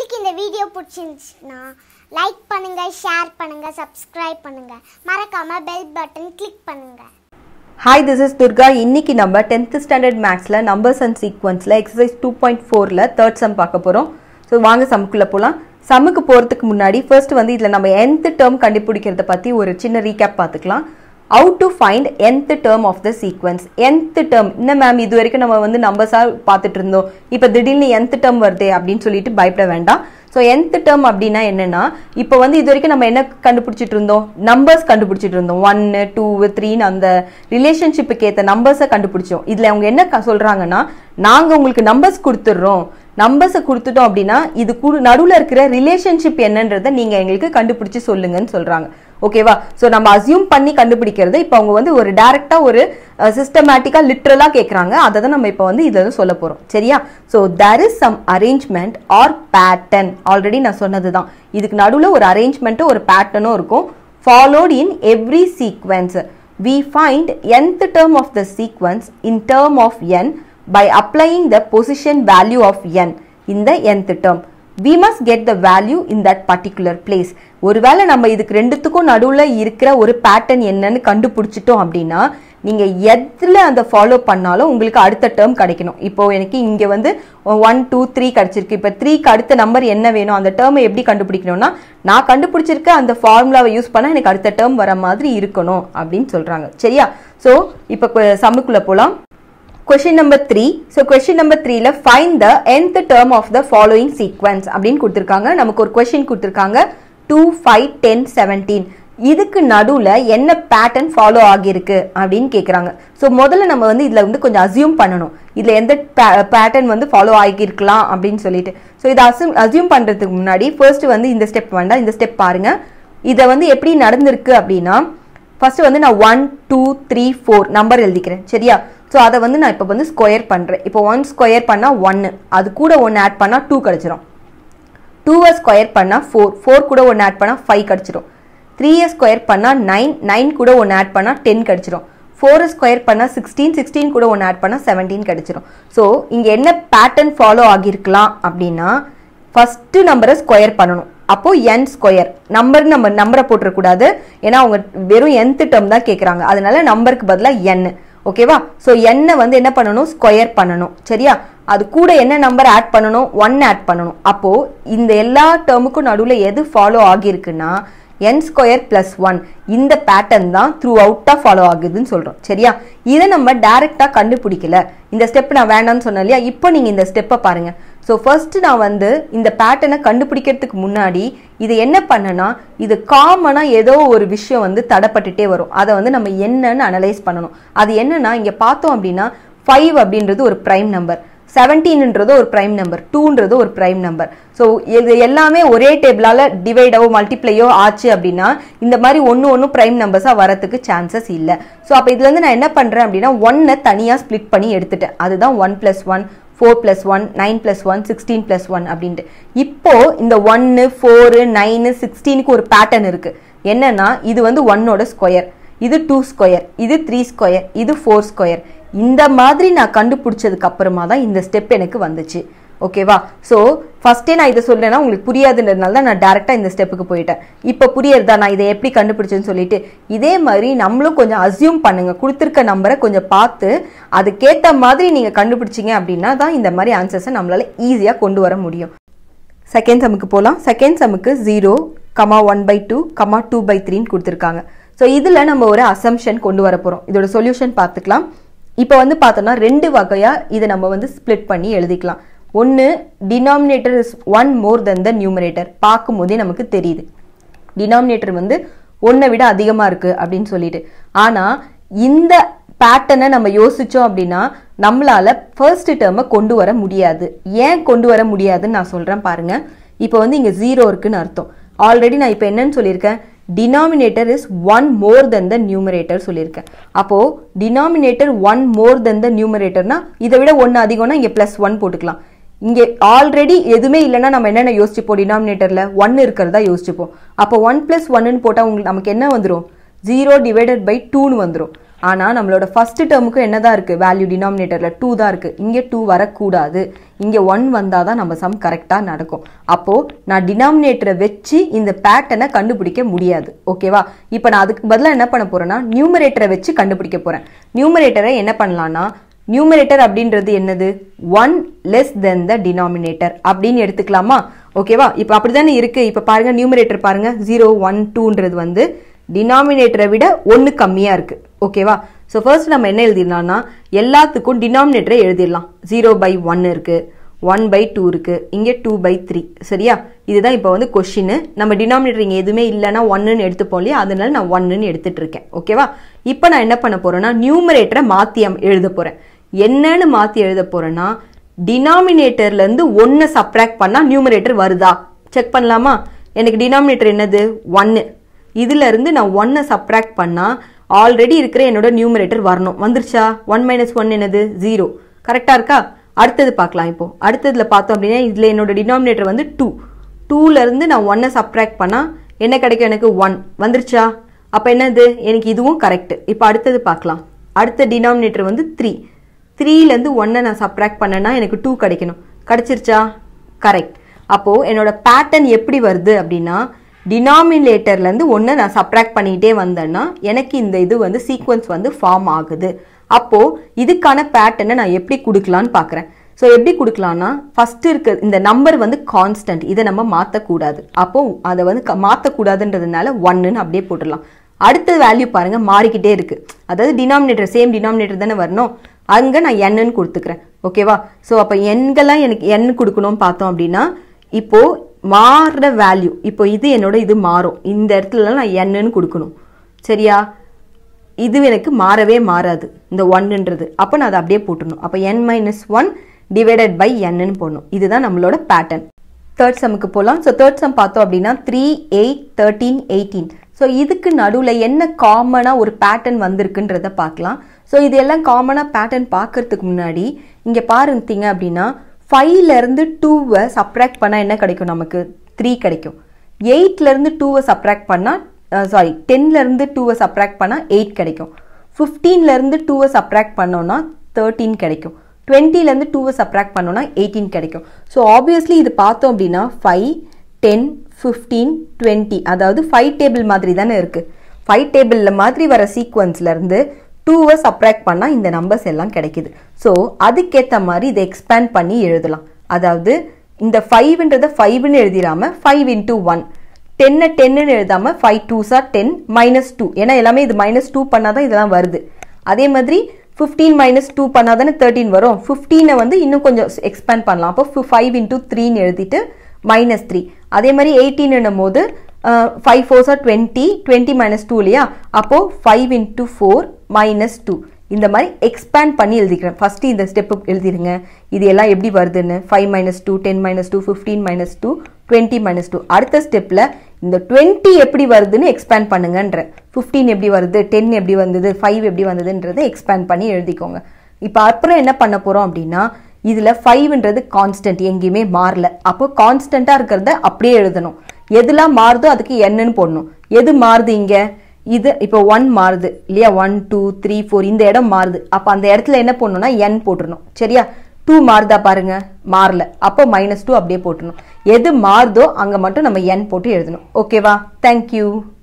உங்களுக்கு இந்த வீடியோ பிடிச்சிருந்துச்சுன்னா லைக் பண்ணுங்க ஷேர் பண்ணுங்க சப்ஸ்கிரைப் பண்ணுங்க மறக்காம பெல் பட்டன் கிளிக் பண்ணுங்க ஹாய் திஸ் இஸ் துர்கா இன்னைக்கு நம்ம டென்த் ஸ்டாண்டர்ட் மேக்ஸில் நம்பர்ஸ் அண்ட் சீக்வன்ஸில் எக்ஸசைஸ் டூ பாயிண்ட் ஃபோரில் தேர்ட் சம் பார்க்க போகிறோம் ஸோ வாங்க சம்முக்குள்ளே போகலாம் சம்முக்கு போகிறதுக்கு முன்னாடி ஃபர்ஸ்ட் வந்து இதில் நம்ம nth டேர்ம் கண்டுபிடிக்கிறத பற்றி ஒரு சின்ன ரீகேப் பார்த்துக்கலாம் how to find nth term of the sequence nth term என்ன மேம் இது வரைக்கும் நம்ம வந்து நம்பர்ஸாக பார்த்துட்டு இருந்தோம் இப்போ திடீர்னு nth டேர்ம் வருதே அப்படின்னு சொல்லிட்டு பயப்பட வேண்டாம் ஸோ nth டேர்ம் அப்படின்னா என்னன்னா இப்போ வந்து இது வரைக்கும் நம்ம என்ன கண்டுபிடிச்சிட்டு இருந்தோம் நம்பர்ஸ் கண்டுபிடிச்சிட்டு இருந்தோம் ஒன்னு டூ த்ரீன்னு அந்த ரிலேஷன்ஷிப்புக்கு ஏற்ற நம்பர்ஸை கண்டுபிடிச்சோம் இதில் அவங்க என்ன க- சொல்றாங்கன்னா நாங்கள் உங்களுக்கு நம்பர்ஸ் கொடுத்துட்றோம் நம்பர்ஸை கொடுத்துட்டோம் அப்படின்னா இது கூட நடுவில் இருக்கிற ரிலேஷன்ஷிப் என்னன்றதை நீங்கள் எங்களுக்கு கண்டுபிடிச்சு சொல்லுங்கன்னு சொல்றாங்க ஓகேவா ஸோ நம்ம அசியூம் பண்ணி கண்டுபிடிக்கிறது இப்போ அவங்க வந்து ஒரு டைரக்டா ஒரு சிஸ்டமேட்டிக்காக லிட்ரலாக கேட்குறாங்க அதை தான் நம்ம இப்போ வந்து இதில் வந்து சொல்ல போகிறோம் சரியா so there is some arrangement or pattern already நான் சொன்னது தான் இதுக்கு நடுவில் ஒரு அரேஞ்ச்மெண்ட்டும் ஒரு பேட்டர்னும் இருக்கும் followed in every sequence. We find nth term of the sequence in term of n by applying the position value of n in the nth term. We must get the value in that particular place. ஒருவேளை நம்ம இதுக்கு ரெண்டுத்துக்கும் நடுவில் இருக்கிற ஒரு pattern என்னன்னு கண்டுபிடிச்சிட்டோம் அப்படின்னா நீங்க எதுல அந்த ஃபாலோ பண்ணாலும் உங்களுக்கு அடுத்த டேர்ம் கிடைக்கணும் இப்போ எனக்கு இங்க வந்து ஒன் டூ த்ரீ கிடைச்சிருக்கு இப்போ த்ரீக்கு அடுத்த நம்பர் என்ன வேணும் அந்த டேர்மை எப்படி கண்டுபிடிக்கணும்னா நான் கண்டுபிடிச்சிருக்க அந்த ஃபார்முலாவை யூஸ் பண்ணா எனக்கு அடுத்த டேர்ம் வர மாதிரி இருக்கணும் அப்படின்னு சொல்றாங்க சரியா ஸோ இப்போ சம்முக்குள்ள போலாம் question number three so question number த்ரீல find the nth term of the following sequence அப்படின்னு கொடுத்துருக்காங்க நமக்கு ஒரு கொஷின் கொடுத்துருக்காங்க டூ ஃபைவ் டென் செவன்டீன் இதுக்கு நடுவில் என்ன பேட்டர்ன் ஃபாலோ ஆகியிருக்கு அப்படின்னு கேட்குறாங்க ஸோ முதல்ல நம்ம வந்து இதில் வந்து கொஞ்சம் அசியூம் பண்ணணும் இதில் எந்த பேட்டர்ன் வந்து ஃபாலோ ஆகியிருக்கலாம் அப்படின்னு சொல்லிட்டு ஸோ இதை அசியூம் அசியூம் பண்ணுறதுக்கு முன்னாடி ஃபர்ஸ்ட் வந்து இந்த ஸ்டெப் வேண்டாம் இந்த ஸ்டெப் பாருங்க இதை வந்து எப்படி நடந்திருக்கு அப்படின்னா ஃபர்ஸ்ட் வந்து நான் one two three four number எழுதிக்கிறேன் சரியா ஸோ அதை வந்து நான் இப்போ வந்து ஸ்கொயர் பண்ணுறேன் இப்போ ஒன் ஸ்கொயர் பண்ணால் ஒன்று அது கூட ஒன்று ஆட் பண்ணால் டூ கிடச்சிரும் டூவை ஸ்கொயர் பண்ணால் ஃபோர் ஃபோர் கூட ஒன்று ஆட் பண்ணால் ஃபைவ் கிடச்சிரும் த்ரீயை ஸ்கொயர் பண்ணால் நைன் நைன் கூட ஒன்று ஆட் பண்ணால் டென் கிடச்சிரும் ஃபோரை ஸ்கொயர் பண்ணால் சிக்ஸ்டீன் சிக்ஸ்டீன் கூட ஒன்று ஆட் பண்ணால் செவன்டீன் கிடச்சிரும் ஸோ இங்கே என்ன பேட்டர்ன் ஃபாலோ ஆகியிருக்கலாம் அப்படின்னா ஃபஸ்ட்டு நம்பரை ஸ்கொயர் பண்ணணும் அப்போ என் ஸ்கொயர் நம்பர் நம்ம நம்பரை போட்டுறக்கூடாது ஏன்னா அவங்க வெறும் nth டேர்ம் தான் கேட்குறாங்க அதனால நம்பருக்கு பதிலாக என் ஓகேவா ஸோ எண்ணை வந்து என்ன பண்ணணும் ஸ்கொயர் பண்ணணும் சரியா அது கூட என்ன நம்பர் ஆட் பண்ணணும் ஒன் ஆட் பண்ணணும் அப்போ இந்த எல்லா டேர்முக்கும் நடுவில் எது ஃபாலோ ஆகியிருக்குன்னா n ஸ்கொயர் பிளஸ் ஒன் இந்த பேட்டர்ன் தான் த்ரூ அவுட்டாக ஃபாலோ ஆகுதுன்னு சொல்கிறோம் சரியா இதை நம்ம டைரெக்டாக கண்டுபிடிக்கல இந்த ஸ்டெப் நான் வேண்டாம்னு சொன்னேன் இல்லையா இப்போ நீங்கள் இந்த ஸ்டெப்பை பாருங்க ஸோ ஃபர்ஸ்ட் நான் வந்து இந்த பேட்டர்னை கண்டுபிடிக்கிறதுக்கு முன்னாடி இது என்ன பண்ணனா இது காமனாக ஏதோ ஒரு விஷயம் வந்து தடப்பட்டுட்டே வரும் அதை வந்து நம்ம என்னன்னு அனலைஸ் பண்ணணும் அது என்னன்னா இங்கே பார்த்தோம் அப்படின்னா ஃபைவ் அப்படின்றது ஒரு ப்ரைம் நம்பர் செவன்டீன்ன்றது ஒரு ப்ரைம் நம்பர் டூன்றது ஒரு ப்ரைம் நம்பர் ஸோ இது எல்லாமே ஒரே டேபிளால டிவைடவோ மல்டிப்ளையோ ஆச்சு அப்படின்னா இந்த மாதிரி ஒன்று ஒன்றும் ப்ரைம் நம்பர்ஸாக வரதுக்கு சான்சஸ் இல்லை ஸோ அப்போ இதுல இருந்து நான் என்ன பண்ணுறேன் அப்படின்னா ஒன்னை தனியாக ஸ்ப்ளிட் பண்ணி எடுத்துட்டேன் அதுதான் one plus one four plus one nine plus one sixteen plus one அப்படின்ட்டு இப்போ இந்த ஒன்று ஃபோரு நைனு சிக்ஸ்டீனுக்கு ஒரு பேட்டர்ன் இருக்கு என்னன்னா இது வந்து ஒன்னோட ஸ்கொயர் இது டூ ஸ்கொயர் இது த்ரீ ஸ்கொயர் இது ஃபோர் ஸ்கொயர் இந்த மாதிரி நான் கண்டுபிடிச்சதுக்கு அப்புறமா தான் இந்த ஸ்டெப் எனக்கு வந்துச்சு ஓகேவா ஸோ ஃபர்ஸ்டே நான் இதை சொல்றேன்னா உங்களுக்கு புரியாதுன்றதுனால தான் நான் டேரெக்டாக இந்த ஸ்டெப்புக்கு போயிட்டேன் இப்போ புரியுறதா நான் இதை எப்படி கண்டுபிடிச்சேன்னு சொல்லிட்டு இதே மாதிரி நம்மளும் கொஞ்சம் அசியூம் பண்ணுங்க கொடுத்துருக்க நம்பரை கொஞ்சம் பார்த்து அதுக்கேற்ற மாதிரி நீங்கள் கண்டுபிடிச்சீங்க அப்படின்னா தான் இந்த மாதிரி ஆன்சர்ஸை நம்மளால ஈஸியாக கொண்டு வர முடியும் செகண்ட் சமுக்கு போகலாம் செகண்ட் சமுக்கு zero comma one by two comma two by த்ரீன்னு கொடுத்துருக்காங்க ஸோ இதில் நம்ம ஒரு அசம்ஷன் கொண்டு வர போகிறோம் இதோட சொல்யூஷன் பார்த்துக்கலாம் இப்போ வந்து பார்த்தோம்னா ரெண்டு வகையாக இதை நம்ம வந்து ஸ்ப்ளிட் பண்ணி எழுதிக்கலாம் ஒன்று denominator is one more than the numerator பார்க்கும்போதே நமக்கு தெரியுது டினாமினேட்டர் வந்து ஒன்றை விட அதிகமாக இருக்கு அப்படின்னு சொல்லிட்டு ஆனால் இந்த பேட்டர்னை நம்ம யோசிச்சோம் அப்படின்னா நம்மளால ஃபர்ஸ்ட் டேர்மை கொண்டு வர முடியாது ஏன் கொண்டு வர முடியாதுன்னு நான் சொல்றேன் பாருங்க இப்போ வந்து இங்க ஜீரோ இருக்குன்னு அர்த்தம் ஆல்ரெடி நான் இப்போ என்னன்னு சொல்லியிருக்கேன் denominator is one more than the numerator சொல்லியிருக்கேன் அப்போ டினாமினேட்டர் ஒன் மோர் தென் த நியூமரேட்டர்னா இதை விட ஒன்று அதிகம்னா இங்கே ப்ளஸ் ஒன் போட்டுக்கலாம் இங்கே ஆல்ரெடி எதுவுமே இல்லைன்னா நம்ம என்னென்ன யோசிச்சுப்போம் டினாமினேட்டரில் ஒன் இருக்கிறதா யோசிச்சுப்போம் அப்போ ஒன் ப்ளஸ் ஒன்னு போட்டால் உங்களுக்கு நமக்கு என்ன வந்துடும் ஜீரோ டிவைடட் பை டூன்னு வந்துடும் ஆனால் நம்மளோட ஃபர்ஸ்ட் டேர்முக்கும் என்ன தான் இருக்குது வேல்யூ டினாமினேட்டரில் டூ தான் இருக்குது இங்கே டூ வரக்கூடாது இங்கே ஒன் வந்தால் தான் நம்ம சம் கரெக்டாக நடக்கும் அப்போது நான் டினாமினேட்டரை வச்சு இந்த பேட்டர்னை கண்டுபிடிக்க முடியாது ஓகேவா இப்போ நான் அதுக்கு பதிலாக என்ன பண்ண போகிறேன்னா நியூமரேட்டரை வச்சு கண்டுபிடிக்க போகிறேன் நியூமரேட்டரை என்ன பண்ணலான்னா நியூமரேட்டர் அப்படின்றது என்னது one less than the denominator அப்படின்னு எடுத்துக்கலாமா ஓகேவா இப்போ அப்படிதானே இருக்கு இப்போ பாருங்க நியூமரேட்டர் பாருங்க ஜீரோ ஒன் டூன்றது வந்து டினாமினேட்டரை விட ஒன்று கம்மியாக இருக்கு ஓகேவா ஸோ ஃபர்ஸ்ட் நம்ம என்ன எழுதிடலாம்னா எல்லாத்துக்கும் டினாமினேட்டரை எழுதிடலாம் ஜீரோ பை ஒன் இருக்கு ஒன் பை டூ இருக்கு இங்கே டூ பை த்ரீ சரியா இதுதான் இப்போ வந்து கொஷின் நம்ம டினாமினேட்டர் இங்கே எதுவுமே இல்லைன்னா ஒன்னுன்னு எடுத்துப்போம் இல்லையா அதனால நான் ஒன்னுன்னு எடுத்துட்டு இருக்கேன் ஓகேவா இப்போ நான் என்ன பண்ண போறேன்னா நியூமரேட்டரை மாற்றி எழுத போறேன் என்னன்னு மாற்றி எழுத போறேன்னா டினாமினேட்டர்ல இருந்து ஒன்னு சப்ராக்ட் பண்ணா நியூமரேட்டர் வருதா செக் பண்ணலாமா எனக்கு டினாமினேட்டர் என்னது ஒன்னு இதுல இருந்து நான் ஒன்னை சப்ராக்ட் பண்ணா ஆல்ரெடி இருக்கிற என்னோட நியூமரேட்டர் வரணும் வந்துருச்சா ஒன் மைனஸ் ஒன் என்னது ஜீரோ கரெக்டா இருக்கா அடுத்தது பார்க்கலாம் இப்போ அடுத்ததுல பார்த்தோம் அப்படின்னா இதுல என்னோட டினாமினேட்டர் வந்து டூ டூல இருந்து நான் ஒன்னை சப்ராக்ட் பண்ணா என்ன கிடைக்கும் எனக்கு ஒன் வந்துருச்சா அப்ப என்னது எனக்கு இதுவும் கரெக்ட் இப்போ அடுத்தது பார்க்கலாம் அடுத்த டினாமினேட்டர் வந்து த்ரீ த்ரீலேருந்து ஒன்னை நான் சப்ராக்ட் பண்ணேன்னா எனக்கு டூ கிடைக்கணும் கிடைச்சிருச்சா கரெக்ட் அப்போது என்னோட பேட்டர்ன் எப்படி வருது அப்படின்னா டினாமினேட்டர்லேருந்து ஒன்றை நான் சப்ராக்ட் பண்ணிகிட்டே வந்தேன்னா எனக்கு இந்த இது வந்து சீக்வன்ஸ் வந்து ஃபார்ம் ஆகுது அப்போது இதுக்கான பேட்டர்னை நான் எப்படி கொடுக்கலான்னு பார்க்குறேன் ஸோ எப்படி கொடுக்கலாம்னா ஃபர்ஸ்ட் இருக்க இந்த நம்பர் வந்து கான்ஸ்டன்ட் இதை நம்ம மாற்றக்கூடாது அப்போ அதை வந்து க- மாற்றக்கூடாதுன்றதுனால ஒன்னுன்னு அப்படியே போட்டுடலாம் அடுத்த வேல்யூ பாருங்க மாறிக்கிட்டே இருக்கு அதாவது டினாமினேட்டர் சேம் டினாமினேட்டர் தானே வரணும் அங்கே நான் என்னன்னு கொடுத்துக்கிறேன் ஓகேவா ஸோ அப்போ எண்கெல்லாம் எனக்கு எண் கொடுக்கணும்னு பார்த்தோம் அப்படின்னா இப்போ மாறுற வேல்யூ இப்போ இது என்னோட இது மாறும் இந்த இடத்துலலாம் நான் என்னன்னு கொடுக்கணும் சரியா இது எனக்கு மாறவே மாறாது இந்த ஒன்னுன்றது அப்போ நான் அதை அப்படியே போட்டுடணும் அப்போ n minus one divided by என்னன்னு போடணும் இதுதான் நம்மளோட பேட்டர்ன் தேர்ட் சம்முக்கு போகலாம் ஸோ தேர்ட் சம் பார்த்தோம் அப்படின்னா three eight thirteen eighteen so இதுக்கு நடுவில் என்ன காமனாக ஒரு பேட்டர்ன் வந்திருக்குன்றத பார்க்கலாம் ஸோ இது எல்லாம் காமனாக பேட்டர்ன் பார்க்கறதுக்கு முன்னாடி இங்கே பாருங்க அப்படின்னா ஃபைவ்லேருந்து டூவை சப்ராக்ட் பண்ணால் என்ன கிடைக்கும் நமக்கு த்ரீ கிடைக்கும் எயிட்லேருந்து டூவை சப்ராக்ட் பண்ணால் சாரி டென்லேருந்து டூவை சப்ராக்ட் பண்ணால் எயிட் கிடைக்கும் ஃபிஃப்டீன்லேருந்து டூவை சப்ராக்ட் பண்ணோன்னா தேர்ட்டீன் கிடைக்கும் டுவெண்ட்டிலேருந்து டூவை சப்ராக்ட் பண்ணோன்னா எயிட்டீன் கிடைக்கும் ஸோ ஆப்வியஸ்லி இது பார்த்தோம் அப்படின்னா ஃபைவ் டென் ஃபிஃப்டீன் டுவெண்ட்டி அதாவது ஃபைவ் டேபிள் மாதிரி தானே இருக்குது ஃபைவ் டேபிளில் மாதிரி வர சீக்வன்ஸ்லேருந்து டூவை சப்ராக்ட் பண்ணால் இந்த நம்பர்ஸ் எல்லாம் கிடைக்குது ஸோ அதுக்கேற்ற மாதிரி இதை எக்ஸ்பேண்ட் பண்ணி எழுதலாம் அதாவது இந்த ஃபைவ்ன்றதை ஃபைவ்னு எழுதிடாம ஃபைவ் இன்டூ ஒன் டென்னை டென்னு எழுதாம ஃபைவ் டூ சார் டென் மைனஸ் டூ ஏன்னா எல்லாமே இது மைனஸ் டூ பண்ணாதான் இதெல்லாம் வருது அதே மாதிரி ஃபிஃப்டீன் மைனஸ் டூ பண்ணாதானே தேர்ட்டின் வரும் ஃபிஃப்டீனை வந்து இன்னும் கொஞ்சம் எக்ஸ்பேண்ட் பண்ணலாம் அப்போ ஃபைவ் இன்டூ த்ரீன்னு எழுதிட்டு மைனஸ் த்ரீ அதே மாதிரி எயிட்டீன் போது ஃபைவ் ஃபோர் சார் டுவெண்ட்டி டுவெண்ட்டி மைனஸ் டூ இல்லையா அப்போ five into four minus two இந்த மாதிரி எக்ஸ்பேண்ட் பண்ணி எழுதிக்கிறேன் ஃபர்ஸ்ட் இந்த ஸ்டெப் எழுதிருங்க இது எல்லாம் எப்படி வருதுன்னு five minus two ten minus two fifteen minus two twenty minus two அடுத்த ஸ்டெப்பில் இந்த டுவெண்ட்டி எப்படி வருதுன்னு எக்ஸ்பேண்ட் பண்ணுங்கன்ற ஃபிஃப்டீன் எப்படி வருது டென் எப்படி வந்தது ஃபைவ் எப்படி வந்ததுன்றதை எக்ஸ்பேண்ட் பண்ணி எழுதிக்கோங்க இப்போ அப்புறம் என்ன பண்ண போகிறோம் அப்படின்னா இதில் ஃபைவ்ன்றது கான்ஸ்டன்ட் எங்கேயுமே மாறல அப்போ கான்ஸ்டண்ட்டாக இருக்கிறத அப்படியே எழுதணும் எதுலாம் மாறுதோ அதுக்கு என்னன்னு போடணும் எது மாறுது இங்கே இது இப்போ ஒன் மாறுது இல்லையா ஒன் டூ த்ரீ ஃபோர் இந்த இடம் மாறுது அப்போ அந்த இடத்துல என்ன போடணும்னா என் போட்டுருணும் சரியா டூ மாறுதா பாருங்க மாறல அப்போ மைனஸ் டூ அப்படியே போட்டுருணும் எது மாறுதோ அங்கே மட்டும் நம்ம என் போட்டு எழுதணும் ஓகேவா தேங்க்யூ